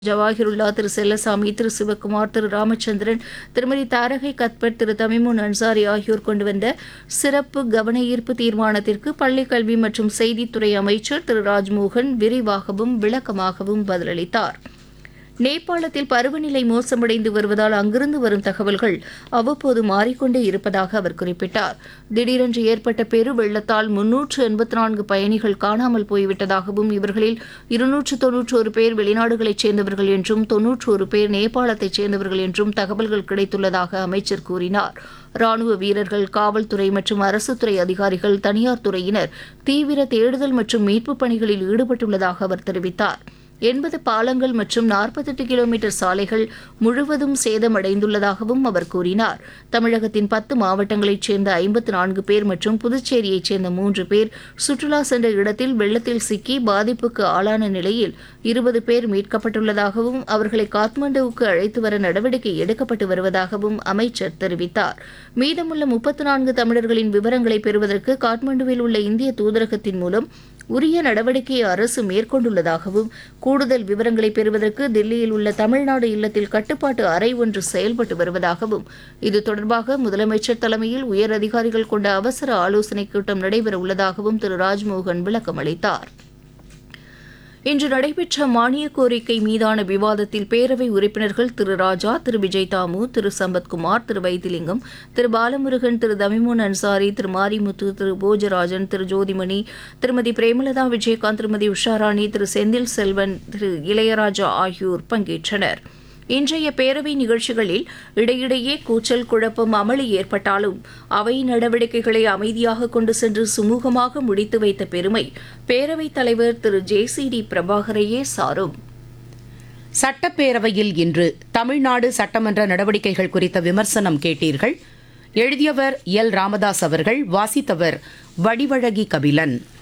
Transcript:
ஜவாஹிருல்லா திரு செல்லசாமி திரு சிவக்குமார் திரு ராமச்சந்திரன் திருமதி தாரகை கத்பட் திரு தமிமுன் அன்சாரி ஆகியோர் கொண்டு வந்த சிறப்பு கவன ஈர்ப்பு தீர்மானத்திற்கு பள்ளிக் கல்வி மற்றும் செய்தித்துறை அமைச்சர் திரு ராஜ்மோகன் விரிவாகவும் விளக்கமாகவும் பதிலளித்தார் நேபாளத்தில் பருவநிலை மோசமடைந்து வருவதால் அங்கிருந்து வரும் தகவல்கள் அவ்வப்போது மாறிக்கொண்டே இருப்பதாக அவர் குறிப்பிட்டார் திடீரென்று ஏற்பட்ட பெரு வெள்ளத்தால் முன்னூற்று எண்பத்தி நான்கு பயணிகள் காணாமல் போய்விட்டதாகவும் இவர்களில் இருநூற்று தொன்னூற்றோரு பேர் வெளிநாடுகளைச் சேர்ந்தவர்கள் என்றும் தொன்னூற்றோரு பேர் நேபாளத்தைச் சேர்ந்தவர்கள் என்றும் தகவல்கள் கிடைத்துள்ளதாக அமைச்சர் கூறினார் ராணுவ வீரர்கள் காவல்துறை மற்றும் அரசுத்துறை அதிகாரிகள் தனியார் துறையினர் தீவிர தேடுதல் மற்றும் மீட்புப் பணிகளில் ஈடுபட்டுள்ளதாக அவர் தெரிவித்தார் எண்பது பாலங்கள் மற்றும் நாற்பத்தெட்டு கிலோமீட்டர் சாலைகள் முழுவதும் சேதமடைந்துள்ளதாகவும் அவர் கூறினார் தமிழகத்தின் பத்து மாவட்டங்களைச் சேர்ந்த ஐம்பத்து நான்கு பேர் மற்றும் புதுச்சேரியைச் சேர்ந்த மூன்று பேர் சுற்றுலா சென்ற இடத்தில் வெள்ளத்தில் சிக்கி பாதிப்புக்கு ஆளான நிலையில் இருபது பேர் மீட்கப்பட்டுள்ளதாகவும் அவர்களை காத்மண்டுவுக்கு அழைத்து வர நடவடிக்கை எடுக்கப்பட்டு வருவதாகவும் அமைச்சர் தெரிவித்தார் மீதமுள்ள முப்பத்து நான்கு தமிழர்களின் விவரங்களை பெறுவதற்கு காட்மாண்டுவில் உள்ள இந்திய தூதரகத்தின் மூலம் உரிய நடவடிக்கையை அரசு மேற்கொண்டுள்ளதாகவும் கூடுதல் விவரங்களை பெறுவதற்கு தில்லியில் உள்ள தமிழ்நாடு இல்லத்தில் கட்டுப்பாட்டு அறை ஒன்று செயல்பட்டு வருவதாகவும் இது தொடர்பாக முதலமைச்சர் தலைமையில் உயர் அதிகாரிகள் கொண்ட அவசர ஆலோசனைக் கூட்டம் நடைபெற உள்ளதாகவும் திரு ராஜ்மோகன் விளக்கம் அளித்தார் இன்று நடைபெற்ற மானிய கோரிக்கை மீதான விவாதத்தில் பேரவை உறுப்பினர்கள் திரு ராஜா திரு விஜய் தாமு திரு சம்பத்குமார் திரு வைத்திலிங்கம் திரு பாலமுருகன் திரு தமிமுன் அன்சாரி திரு மாரிமுத்து திரு போஜராஜன் திரு ஜோதிமணி திருமதி பிரேமலதா விஜயகாந்த் திருமதி உஷாராணி திரு செந்தில் செல்வன் திரு இளையராஜா ஆகியோர் பங்கேற்றனர் இன்றைய பேரவை நிகழ்ச்சிகளில் இடையிடையே கூச்சல் குழப்பம் அமளி ஏற்பட்டாலும் அவை நடவடிக்கைகளை அமைதியாக கொண்டு சென்று சுமூகமாக முடித்து வைத்த பெருமை பேரவைத் தலைவர் திரு ஜே சி டி பிரபாகரையே சாரும் சட்டப்பேரவையில் இன்று தமிழ்நாடு சட்டமன்ற நடவடிக்கைகள் குறித்த விமர்சனம் கேட்டீர்கள் எழுதியவர் எல் ராமதாஸ் அவர்கள் வாசித்தவர் வடிவழகி கபிலன்